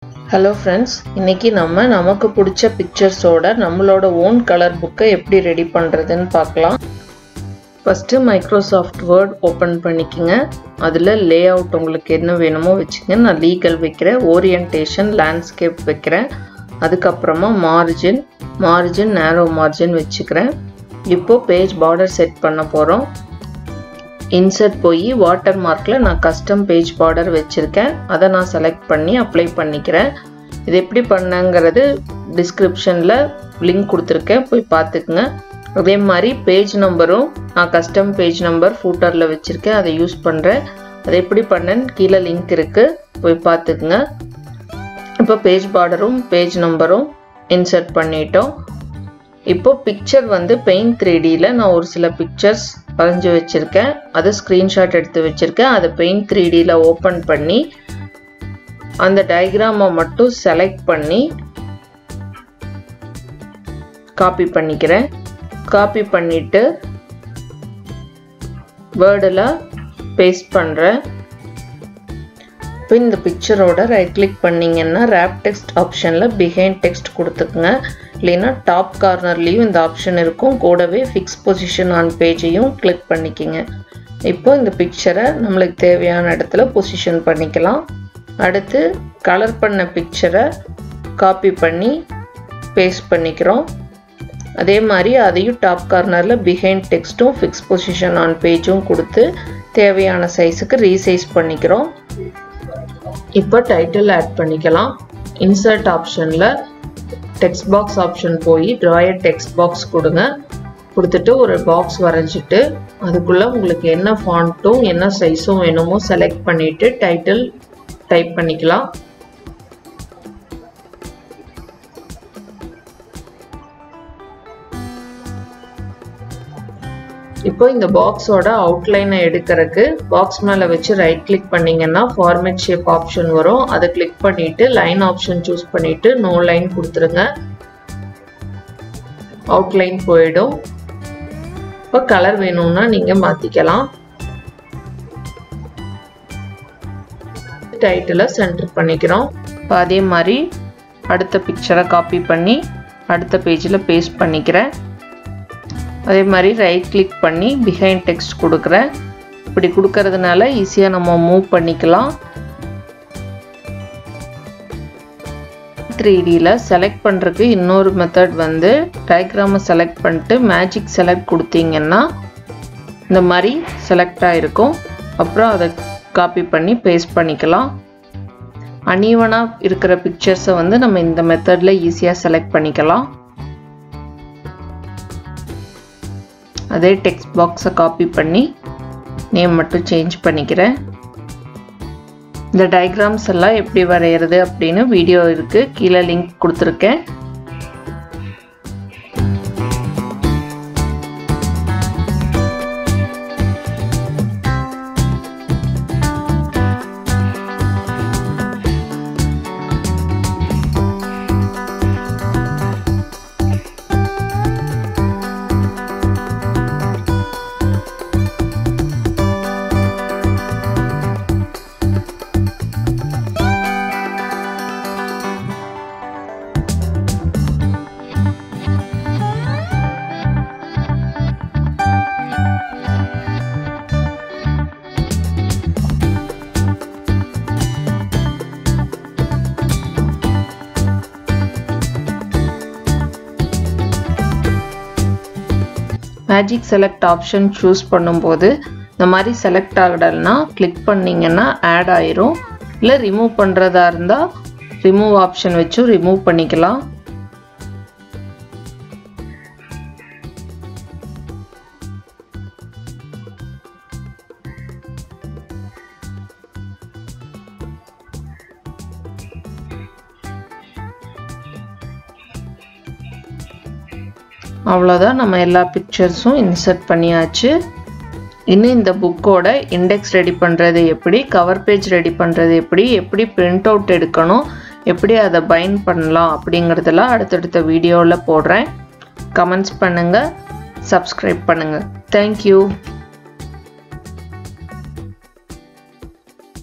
hello friends இன்னைக்கு நம்ம நமக்கு பிடிச்ச பிக்சர்ஸோட நம்மளோட ஓன் கலர் புக்கை எப்படி ரெடி பண்ணுறதுன்னு பார்க்கலாம் ஃபஸ்ட்டு மைக்ரோசாஃப்ட் வேர்ட் ஓப்பன் பண்ணிக்கோங்க அதில் லே அவுட் உங்களுக்கு என்ன வேணுமோ வச்சுங்க நான் லீகல் வைக்கிறேன் ஓரியன்டேஷன் லேண்ட்ஸ்கேப் வைக்கிறேன் அதுக்கப்புறமா மார்ஜின் மார்ஜின் நேரோ மார்ஜின் வச்சுக்கிறேன் இப்போது பேஜ் பார்டர் செட் பண்ண போகிறோம் இன்சர்ட் போய் வாட்டர் மார்க்கில் நான் கஸ்டம் பேஜ் பார்டர் வச்சுருக்கேன் அதை நான் செலக்ட் பண்ணி அப்ளை பண்ணிக்கிறேன் இது எப்படி பண்ணங்கிறது டிஸ்கிரிப்ஷனில் லிங்க் கொடுத்துருக்கேன் போய் பார்த்துக்குங்க அதே மாதிரி பேஜ் நம்பரும் நான் கஸ்டம் பேஜ் நம்பர் ஃபூட்டரில் வச்சுருக்கேன் அதை யூஸ் பண்ணுறேன் அதை எப்படி பண்ணேன்னு கீழே லிங்க் இருக்குது போய் பார்த்துக்குங்க இப்போ பேஜ் பார்டரும் பேஜ் நம்பரும் இன்சர்ட் பண்ணிட்டோம் இப்போ பிக்சர் வந்து பெயிண்ட் த்ரீடியில் நான் ஒரு சில பிக்சர்ஸ் வரைஞ்சி வச்சுருக்கேன் அதை ஸ்க்ரீன்ஷாட் எடுத்து வச்சுருக்கேன் அதை பெயிண்ட் த்ரீடியில் ஓப்பன் பண்ணி அந்த டயக்ராமை மட்டும் செலக்ட் பண்ணி காப்பி பண்ணிக்கிறேன் காப்பி பண்ணிவிட்டு வேர்டில் பேஸ்ட் பண்ணுறேன் இப்போ இந்த பிக்சரோட ரைட் கிளிக் பண்ணிங்கன்னா ரேப் டெக்ஸ்ட் ஆப்ஷனில் பிஹைண்ட் டெக்ஸ்ட் கொடுத்துக்குங்க இல்லைன்னா டாப் கார்னர்லேயும் இந்த ஆப்ஷன் இருக்கும் கூடவே ஃபிக்ஸ் பொசிஷன் ஆன் பேஜையும் கிளிக் பண்ணிக்கிங்க இப்போ இந்த பிக்சரை நம்மளுக்கு தேவையான இடத்துல பொசிஷன் பண்ணிக்கலாம் அடுத்து கலர் பண்ண பிக்சரை காப்பி பண்ணி பேஸ்ட் பண்ணிக்கிறோம் அதே மாதிரி அதையும் டாப் கார்னரில் பிஹைண்ட் டெக்ஸ்ட்டும் ஃபிக்ஸ் பொசிஷன் ஆன் பேஜும் கொடுத்து தேவையான சைஸுக்கு ரீசைஸ் பண்ணிக்கிறோம் இப்போ டைட்டில் ஆட் பண்ணிக்கலாம் இன்சர்ட் ஆப்ஷனில் டெக்ஸ்ட் பாக்ஸ் ஆப்ஷன் போய் ட்ராயர் டெக்ஸ்ட் பாக்ஸ் கொடுங்க கொடுத்துட்டு ஒரு பாக்ஸ் வரைஞ்சிட்டு அதுக்குள்ளே உங்களுக்கு என்ன ஃபாண்ட்டும் என்ன சைஸும் வேணுமோ செலக்ட் பண்ணிவிட்டு டைட்டில் டைப் பண்ணிக்கலாம் இப்போ இந்த பாக்ஸோட அவுட்லைனை எடுக்கிறதுக்கு பாக்ஸ் மேலே வச்சு ரைட் கிளிக் பண்ணிங்கன்னா ஃபார்மேட் ஷேப் ஆப்ஷன் வரும் அதை கிளிக் பண்ணிவிட்டு லைன் ஆப்ஷன் சூஸ் பண்ணிவிட்டு நோ லைன் கொடுத்துருங்க அவுட்லைன் போயிடும் இப்போ கலர் வேணும்னா நீங்கள் மாற்றிக்கலாம் டைட்டிலை சென்டர் பண்ணிக்கிறோம் இப்போ அதே மாதிரி அடுத்த பிக்சரை காப்பி பண்ணி அடுத்த பேஜில் பேஸ்ட் பண்ணிக்கிறேன் அதே மாதிரி ரைட் கிளிக் பண்ணி பிஹைண்ட் டெக்ஸ்ட் கொடுக்குறேன் இப்படி கொடுக்கறதுனால ஈஸியாக நம்ம மூவ் பண்ணிக்கலாம் த்ரீ டியில் செலக்ட் பண்ணுறதுக்கு இன்னொரு மெத்தட் வந்து டயக்ராமை செலக்ட் பண்ணிட்டு மேஜிக் செலக்ட் கொடுத்தீங்கன்னா இந்த மாதிரி செலக்ட் ஆகிருக்கும் அப்புறம் அதை காப்பி பண்ணி பேஸ்ட் பண்ணிக்கலாம் அனீவனாக இருக்கிற பிக்சர்ஸை வந்து நம்ம இந்த மெத்தடில் ஈஸியாக செலக்ட் பண்ணிக்கலாம் அதே டெக்ஸ்ட் பாக்ஸை காப்பி பண்ணி நேம் மட்டும் சேஞ்ச் பண்ணிக்கிறேன் இந்த டயக்ராம்ஸ் எல்லாம் எப்படி வரைகிறது அப்படின்னு வீடியோ இருக்குது கீழே லிங்க் கொடுத்துருக்கேன் மேஜிக் செலக்ட் ஆப்ஷன் சூஸ் பண்ணும்போது இந்த மாதிரி செலக்ட் ஆகலைன்னா கிளிக் பண்ணிங்கன்னா ஆட் ஆயிரும் இல்லை ரிமூவ் பண்ணுறதா இருந்தால் ரிமூவ் ஆப்ஷன் வச்சும் ரிமூவ் பண்ணிக்கலாம் அவ்வளோதான் நம்ம எல்லா பிக்சர்ஸும் இன்சர்ட் பண்ணியாச்சு இன்னும் இந்த புக்கோட இண்டெக்ஸ் ரெடி பண்ணுறது எப்படி கவர் பேஜ் ரெடி பண்ணுறது எப்படி எப்படி பிரிண்ட் அவுட் எடுக்கணும் எப்படி அதை பைண்ட் பண்ணலாம் அப்படிங்கிறதெல்லாம் அடுத்தடுத்த வீடியோவில் போடுறேன் கமெண்ட்ஸ் பண்ணுங்கள் சப்ஸ்கிரைப் பண்ணுங்கள் தேங்க்யூ